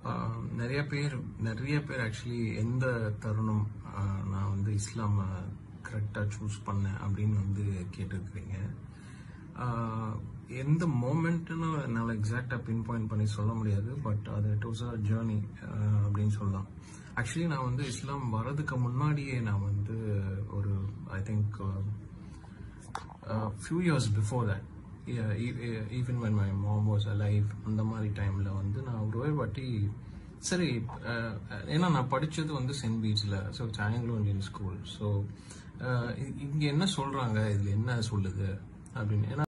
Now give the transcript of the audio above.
ஆஹ் நிறைய பேர் நிறைய பேர் ஆக்சுவலி எந்த தருணம் ஆஹ் நான் வந்து இஸ்லாமை கரெக்டாக சூஸ் பண்ணேன் அப்படின்னு வந்து கேட்டிருக்கிறீங்க ஆஹ் எந்த மோமெண்ட்னு என்னால் எக்ஸாக்டாக பின் பாயிண்ட் பண்ணி சொல்ல முடியாது பட் அது இட் வாஸ் அ ஜேர்னி அப்படின்னு சொல்லலாம் ஆக்சுவலி நான் வந்து இஸ்லாம் வரதுக்கு முன்னாடியே நான் வந்து ஒரு I think few years before that even when my mom was alive அந்த மாதிரி டைமில் வந்து நான் ஒரு வாட்டி சரி uh, ஏன்னா நான் படித்தது வந்து சென்ட் பீச்சில் so Anglo Indian school so இங்கே என்ன சொல்கிறாங்க இதில் என்ன சொல்லுது அப்படின்னு ஏன்னா